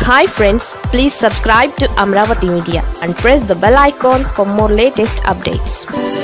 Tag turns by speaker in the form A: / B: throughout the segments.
A: hi friends please subscribe to Amaravati media and press the bell icon for more latest updates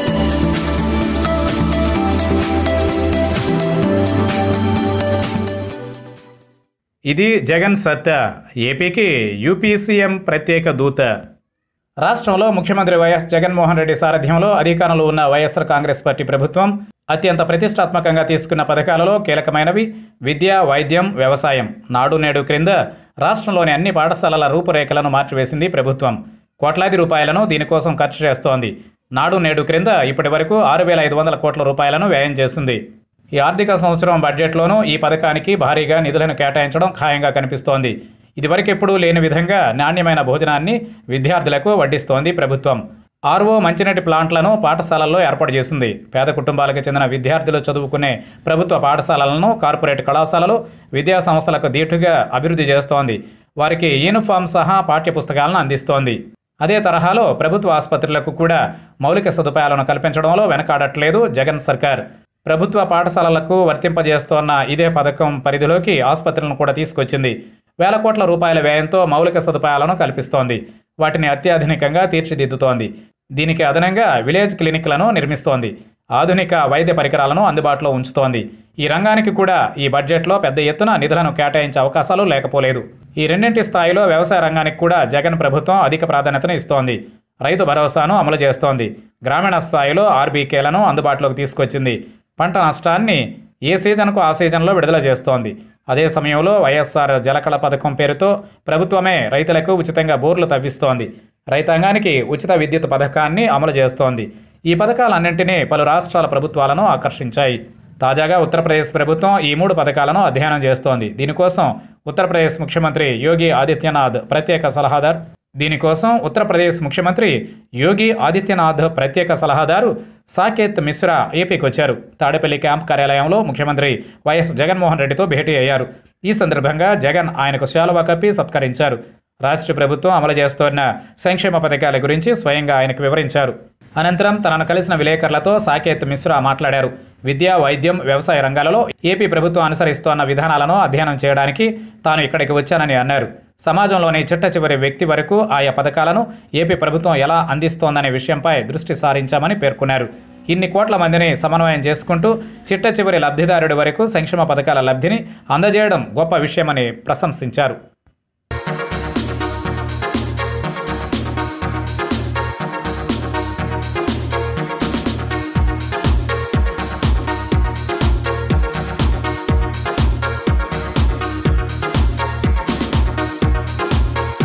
B: ఇది జగన్ సత్తా ఏపీకి UP CM ప్రత్యేక దూత రాష్ట్రంలో ముఖ్యమంత్రి వైఎస్ జగన్మోహన్ రెడ్డి సారథ్యంలో అధికారంలో ఉన్న వైఎస్ఆర్ కాంగ్రెస్ పార్టీ ప్రభుత్వం అత్యంత ప్రతిష్టాత్మకంగా తీసుకున్న పథకాలలో కీలకమైనవి విద్య వైద్యం వ్యవసాయం నాడు నేడు క్రింద రాష్ట్రంలోని అన్ని పాఠశాలల రూపురేఖలను మార్చివేసింది ప్రభుత్వం కోట్లాది రూపాయలను దీనికోసం ఖర్చు చేస్తోంది నాడు నేడు క్రింద ఇప్పటి వరకు ఆరు వేల ఐదు వందల కోట్ల రూపాయలను వ్యయం చేసింది ఈ ఆర్థిక సంవత్సరం బడ్జెట్లోనూ ఈ పథకానికి భారీగా నిధులను కేటాయించడం ఖాయంగా కనిపిస్తోంది ఇదివరకెప్పుడూ లేని విధంగా నాణ్యమైన భోజనాన్ని విద్యార్థులకు వడ్డిస్తోంది ప్రభుత్వం ఆర్ఓ మంచినీటి ప్లాంట్లను పాఠశాలల్లో ఏర్పాటు చేసింది పేద కుటుంబాలకు చెందిన విద్యార్థులు చదువుకునే ప్రభుత్వ పాఠశాలలను కార్పొరేట్ కళాశాలలు విద్యా సంస్థలకు దీటుగా అభివృద్ధి చేస్తోంది వారికి యూనిఫామ్ సహా పాఠ్యపుస్తకాలను అందిస్తోంది అదే తరహాలో ప్రభుత్వ ఆసుపత్రులకు కూడా మౌలిక సదుపాయాలను కల్పించడంలో వెనకాడట్లేదు జగన్ సర్కార్ ప్రభుత్వ పాఠశాలలకు వర్తింపజేస్తోన్న ఇదే పథకం పరిధిలోకి ఆసుపత్రులను కూడా తీసుకొచ్చింది వేల కోట్ల రూపాయల వ్యయంతో మౌలిక సదుపాయాలను కల్పిస్తోంది వాటిని అత్యాధునికంగా తీర్చిదిద్దుతోంది దీనికి అదనంగా విలేజ్ క్లినిక్లను నిర్మిస్తోంది ఆధునిక వైద్య పరికరాలను అందుబాటులో ఉంచుతోంది ఈ రంగానికి కూడా ఈ బడ్జెట్లో పెద్ద ఎత్తున నిధులను కేటాయించే అవకాశాలు లేకపోలేదు ఈ రెండింటి స్థాయిలో వ్యవసాయ రంగానికి కూడా జగన్ ప్రభుత్వం అధిక ప్రాధాన్యతను ఇస్తోంది రైతు భరోసాను అమలు చేస్తోంది గ్రామీణ స్థాయిలో ఆర్బీకేలను అందుబాటులోకి తీసుకొచ్చింది పంట నష్టాన్ని ఏ సీజన్కు ఆ సీజన్లో విడుదల చేస్తోంది అదే సమయంలో వైఎస్ఆర్ జలకళ పథకం పేరుతో ప్రభుత్వమే రైతులకు ఉచితంగా బోర్లు తవ్విస్తోంది రైతాంగానికి ఉచిత విద్యుత్ పథకాన్ని అమలు చేస్తోంది ఈ పథకాలన్నింటినీ పలు రాష్ట్రాల ప్రభుత్వాలను ఆకర్షించాయి తాజాగా ఉత్తరప్రదేశ్ ప్రభుత్వం ఈ మూడు పథకాలను అధ్యయనం చేస్తోంది దీనికోసం ఉత్తరప్రదేశ్ ముఖ్యమంత్రి యోగి ఆదిత్యనాథ్ ప్రత్యేక సలహాదారు దీనికోసం ఉత్తరప్రదేశ్ ముఖ్యమంత్రి యోగి ఆదిత్యనాథ్ ప్రత్యేక సలహాదారు సాకేత్ మిశ్రా ఏపీకి వచ్చారు తాడేపల్లి క్యాంప్ కార్యాలయంలో ముఖ్యమంత్రి వైఎస్ జగన్మోహన్ రెడ్డితో భేటీ అయ్యారు ఈ సందర్భంగా జగన్ ఆయనకు శాలువా కప్పి సత్కరించారు రాష్ట్ర ప్రభుత్వం అమలు చేస్తోన్న సంక్షేమ పథకాల గురించి స్వయంగా ఆయనకు వివరించారు అనంతరం తనను కలిసిన విలేకరులతో సాకేత్ మిశ్రా మాట్లాడారు విద్య వైద్యం వ్యవసాయ రంగాలలో ఏపీ ప్రభుత్వం అనుసరిస్తోన్న విధానాలను అధ్యయనం చేయడానికి తాను ఇక్కడికి వచ్చానని అన్నారు సమాజంలోని చిట్ట చివరి వ్యక్తి వరకు ఆయా పథకాలను ఏపీ ప్రభుత్వం ఎలా అందిస్తోందనే విషయంపై దృష్టి సారించామని పేర్కొన్నారు ఇన్ని కోట్ల మందిని సమన్వయం చేసుకుంటూ చిట్ట చివరి లబ్ధిదారుడి వరకు సంక్షేమ పథకాల లబ్ధిని అందజేయడం గొప్ప విషయమని ప్రశంసించారు